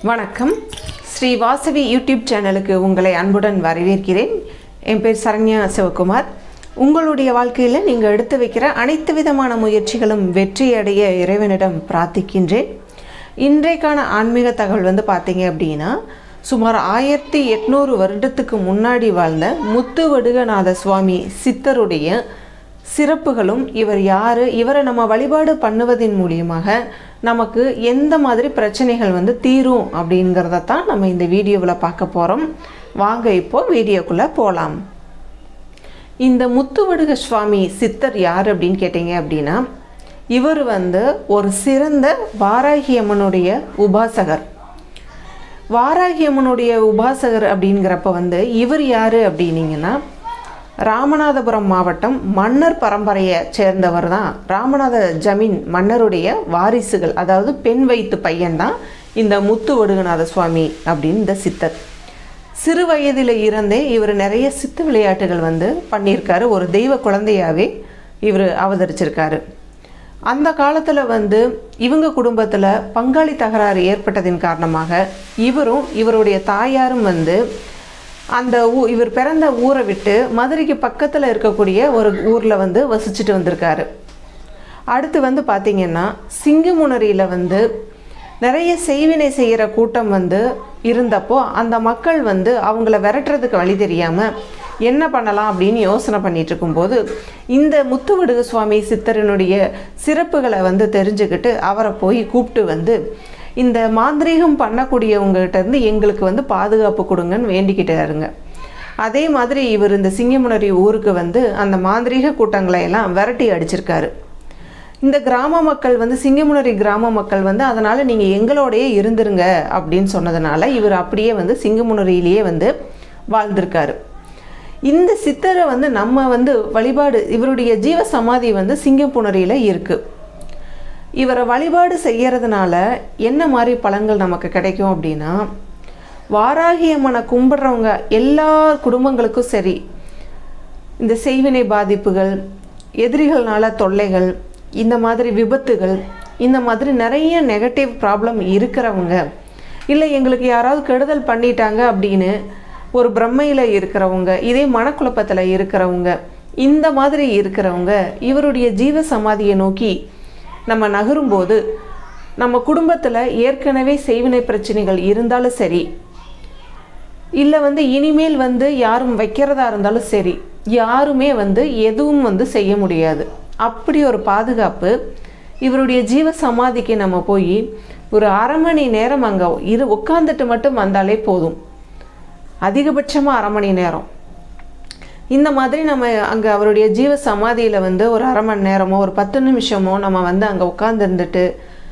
வணக்கம் ஸ்ரீ வாசவி யூடியூப் சேனலுக்கு உங்களை அன்புடன் வரவேற்கிறேன் என் பேர் சரண்யா சிவகுமார் உங்களுடைய வாழ்க்கையில் நீங்கள் எடுத்து வைக்கிற அனைத்து விதமான முயற்சிகளும் வெற்றியடைய இறைவனிடம் பிரார்த்திக்கின்றேன் இன்றைக்கான ஆன்மீக தகவல் வந்து பார்த்தீங்க அப்படின்னா சுமார் ஆயிரத்தி எட்நூறு வருடத்துக்கு முன்னாடி வாழ்ந்த முத்துவடுகநாத சுவாமி சித்தருடைய சிறப்புகளும் இவர் யார் இவரை நம்ம வழிபாடு பண்ணுவதன் மூலியமாக நமக்கு எந்த மாதிரி பிரச்சனைகள் வந்து தீரும் அப்படிங்கிறத தான் நம்ம இந்த வீடியோவில் பார்க்க போகிறோம் வாங்க இப்போ வீடியோக்குள்ளே போகலாம் இந்த முத்துவடுக சுவாமி சித்தர் யார் அப்படின்னு கேட்டிங்க அப்படின்னா இவர் வந்து ஒரு சிறந்த வாராகி அம்மனுடைய உபாசகர் வாராகி அம்மனுடைய உபாசகர் அப்படிங்கிறப்ப வந்து இவர் யார் அப்படின்னீங்கன்னா ராமநாதபுரம் மாவட்டம் மன்னர் பரம்பரையை சேர்ந்தவர் தான் ராமநாத ஜமீன் மன்னருடைய வாரிசுகள் அதாவது பெண் வைத்து பையன்தான் இந்த முத்து ஒடுகநாத சுவாமி அப்படின்னு இந்த சித்தர் சிறு வயதில் இருந்தே இவர் நிறைய சித்து விளையாட்டுகள் வந்து பண்ணியிருக்காரு ஒரு தெய்வ குழந்தையாகவே இவர் அவதரிச்சிருக்காரு அந்த காலத்தில் வந்து இவங்க குடும்பத்தில் பங்காளி தகராறு ஏற்பட்டதின் காரணமாக இவரும் இவருடைய தாயாரும் வந்து அந்த ஊ இவர் பிறந்த ஊரை விட்டு மதுரைக்கு பக்கத்தில் இருக்கக்கூடிய ஒரு ஊரில் வந்து வசிச்சுட்டு வந்திருக்காரு அடுத்து வந்து பார்த்திங்கன்னா சிங்கமுனரியில் வந்து நிறைய செய்வினை செய்கிற கூட்டம் வந்து இருந்தப்போ அந்த மக்கள் வந்து அவங்கள விரட்டுறதுக்கு வழி தெரியாமல் என்ன பண்ணலாம் அப்படின்னு யோசனை பண்ணிட்டு இருக்கும்போது இந்த முத்துவடுகு சுவாமி சித்தரனுடைய சிறப்புகளை வந்து தெரிஞ்சுக்கிட்டு அவரை போய் கூப்பிட்டு வந்து இந்த மாந்திரீகம் பண்ணக்கூடியவங்ககிட்ட இருந்து எங்களுக்கு வந்து பாதுகாப்பு கொடுங்கன்னு வேண்டிக்கிட்டாருங்க அதே மாதிரி இவர் இந்த சிங்கமுனரி ஊருக்கு வந்து அந்த மாந்திரீக கூட்டங்களை எல்லாம் விரட்டி அடிச்சிருக்காரு இந்த கிராம மக்கள் வந்து சிங்கமுனரி கிராம மக்கள் வந்து அதனால் நீங்கள் எங்களோடையே இருந்துருங்க அப்படின்னு சொன்னதுனால இவர் அப்படியே வந்து சிங்கமுனரியிலேயே வந்து வாழ்ந்திருக்காரு இந்த சித்தரை வந்து நம்ம வந்து வழிபாடு இவருடைய ஜீவ சமாதி வந்து சிங்கப்புணரியில் இருக்குது இவரை வழிபாடு செய்யறதுனால என்ன மாதிரி பலன்கள் நமக்கு கிடைக்கும் அப்படின்னா வாராகி அம்மனை கும்பிட்றவங்க எல்லா குடும்பங்களுக்கும் சரி இந்த செய்வினை பாதிப்புகள் எதிரிகள்னால தொல்லைகள் இந்த மாதிரி விபத்துகள் இந்த மாதிரி நிறைய நெகட்டிவ் ப்ராப்ளம் இருக்கிறவங்க இல்லை எங்களுக்கு யாராவது கெடுதல் பண்ணிட்டாங்க அப்படின்னு ஒரு பிரம்மையில் இருக்கிறவங்க இதே மனக்குழப்பத்தில் இருக்கிறவங்க இந்த மாதிரி இருக்கிறவங்க இவருடைய ஜீவ சமாதியை நோக்கி நம்ம நகரும்போது நம்ம குடும்பத்தில் ஏற்கனவே செய்வினை பிரச்சனைகள் இருந்தாலும் சரி இல்லை வந்து இனிமேல் வந்து யாரும் வைக்கிறதா இருந்தாலும் சரி யாருமே வந்து எதுவும் வந்து செய்ய முடியாது அப்படி ஒரு பாதுகாப்பு இவருடைய ஜீவ சமாதிக்கு நம்ம போய் ஒரு அரை மணி நேரம் அங்கே இரு உட்காந்துட்டு மட்டும் வந்தாலே போதும் அதிகபட்சமாக அரை மணி நேரம் இந்த மாதிரி நம்ம அங்கே அவருடைய ஜீவ சமாதியில் வந்து ஒரு அரை மணி நேரமோ ஒரு பத்து நிமிஷமோ நம்ம வந்து அங்கே உட்காந்துருந்துட்டு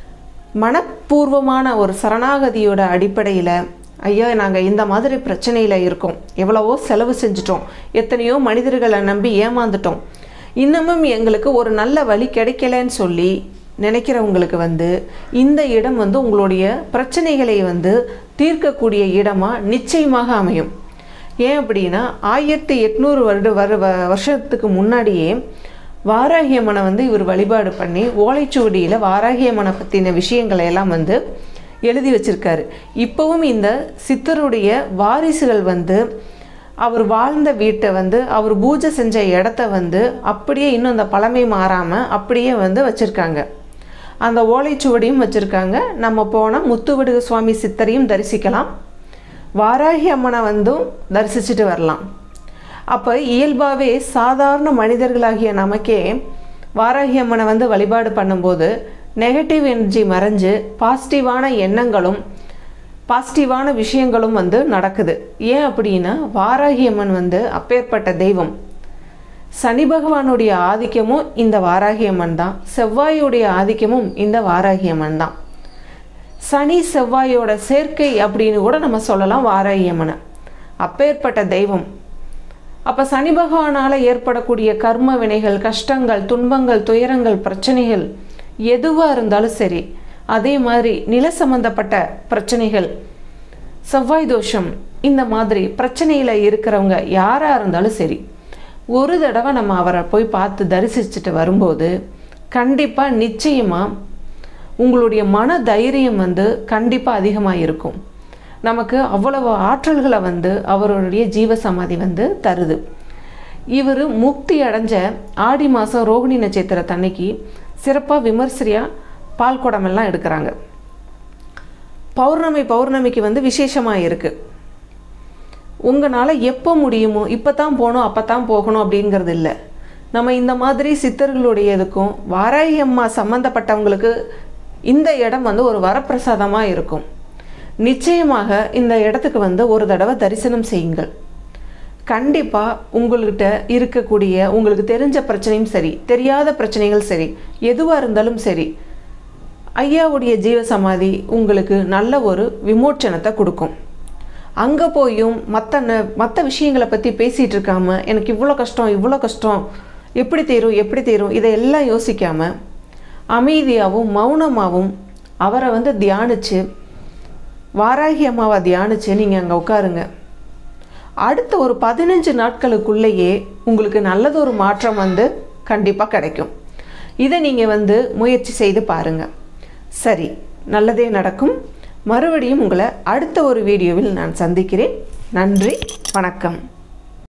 மனப்பூர்வமான ஒரு சரணாகதியோட அடிப்படையில் ஐயா நாங்கள் இந்த மாதிரி பிரச்சனையில் இருக்கோம் எவ்வளவோ செலவு செஞ்சிட்டோம் எத்தனையோ மனிதர்களை நம்பி ஏமாந்துட்டோம் இன்னமும் எங்களுக்கு ஒரு நல்ல வழி கிடைக்கலன்னு சொல்லி நினைக்கிறவங்களுக்கு வந்து இந்த இடம் வந்து உங்களுடைய பிரச்சனைகளை வந்து தீர்க்கக்கூடிய இடமாக நிச்சயமாக அமையும் ஏன் அப்படின்னா ஆயிரத்தி எட்நூறு வருட வரு வருஷத்துக்கு முன்னாடியே வாராகி அம்மனை வந்து இவர் வழிபாடு பண்ணி ஓலைச்சுவடியில் வாராகி அம்மனை பற்றின விஷயங்களை எல்லாம் வந்து எழுதி வச்சிருக்காரு இப்போவும் இந்த சித்தருடைய வாரிசுகள் வந்து அவர் வாழ்ந்த வீட்டை வந்து அவர் பூஜை செஞ்ச இடத்த வந்து அப்படியே இன்னும் அந்த பழமை மாறாமல் அப்படியே வந்து வச்சுருக்காங்க அந்த ஓலைச்சுவடியும் வச்சுருக்காங்க நம்ம போனால் முத்துவடுக சுவாமி சித்தரையும் தரிசிக்கலாம் வாராகி அம்மனை வந்தும் தரிசிச்சுட்டு வரலாம் அப்போ இயல்பாகவே சாதாரண மனிதர்களாகிய நமக்கே வாராகி அம்மனை வந்து வழிபாடு பண்ணும்போது நெகட்டிவ் எனர்ஜி மறைஞ்சு பாசிட்டிவான எண்ணங்களும் பாசிட்டிவான விஷயங்களும் வந்து நடக்குது ஏன் அப்படின்னா வாராகி அம்மன் வந்து அப்பேற்பட்ட தெய்வம் சனி பகவானுடைய ஆதிக்கமும் இந்த வாராகி அம்மன் தான் செவ்வாயுடைய ஆதிக்கமும் இந்த வாராகி அம்மன் தான் சனி செவ்வாயோட சேர்க்கை அப்படின்னு கூட நம்ம சொல்லலாம் வாராகி அம்மனை அப்பேற்பட்ட தெய்வம் அப்போ சனி பகவானால் ஏற்படக்கூடிய கர்ம வினைகள் கஷ்டங்கள் துன்பங்கள் துயரங்கள் பிரச்சனைகள் எதுவாக இருந்தாலும் சரி அதே மாதிரி நில சம்பந்தப்பட்ட பிரச்சனைகள் செவ்வாய் தோஷம் இந்த மாதிரி பிரச்சனையில் இருக்கிறவங்க யாராக இருந்தாலும் சரி ஒரு தடவை நம்ம அவரை போய் பார்த்து தரிசிச்சுட்டு வரும்போது கண்டிப்பாக நிச்சயமாக உங்களுடைய மன தைரியம் வந்து கண்டிப்பாக அதிகமாக இருக்கும் நமக்கு அவ்வளவு ஆற்றல்களை வந்து அவருடைய ஜீவ சமாதி வந்து தருது இவர் முக்தி அடைஞ்ச ஆடி மாதம் ரோகிணி நட்சத்திரத்தன்னைக்கு சிறப்பாக விமர்சரியாக பால் குடமெல்லாம் எடுக்கிறாங்க பௌர்ணமி பௌர்ணமிக்கு வந்து விசேஷமாக இருக்குது உங்களால் எப்போ முடியுமோ இப்போ தான் போகணும் அப்போ தான் போகணும் அப்படிங்கிறது இல்லை நம்ம இந்த மாதிரி சித்தர்களுடைய இதுக்கும் வாராகி அம்மா சம்மந்தப்பட்டவங்களுக்கு இந்த இடம் வந்து ஒரு வரப்பிரசாதமாக இருக்கும் நிச்சயமாக இந்த இடத்துக்கு வந்து ஒரு தடவை தரிசனம் செய்யுங்கள் கண்டிப்பாக உங்கள்கிட்ட இருக்கக்கூடிய உங்களுக்கு தெரிஞ்ச பிரச்சனையும் சரி தெரியாத பிரச்சனைகள் சரி எதுவாக இருந்தாலும் சரி ஐயாவுடைய ஜீவ சமாதி உங்களுக்கு நல்ல ஒரு விமோச்சனத்தை கொடுக்கும் அங்கே போயும் மற்ற மற்ற விஷயங்களை பற்றி பேசிகிட்டு இருக்காம எனக்கு இவ்வளோ கஷ்டம் இவ்வளோ கஷ்டம் எப்படி தீரும் எப்படி தீரும் இதையெல்லாம் யோசிக்காமல் அமைதியாகவும் மௌனமாகவும் அவரை வந்து தியானித்து வாராகி அம்மாவை தியானித்து நீங்கள் அங்கே உட்காருங்க அடுத்த ஒரு பதினஞ்சு நாட்களுக்குள்ளேயே உங்களுக்கு நல்லதொரு மாற்றம் வந்து கண்டிப்பாக கிடைக்கும் இதை நீங்கள் வந்து முயற்சி செய்து பாருங்கள் சரி நல்லதே நடக்கும் மறுபடியும் உங்களை அடுத்த ஒரு வீடியோவில் நான் சந்திக்கிறேன் நன்றி வணக்கம்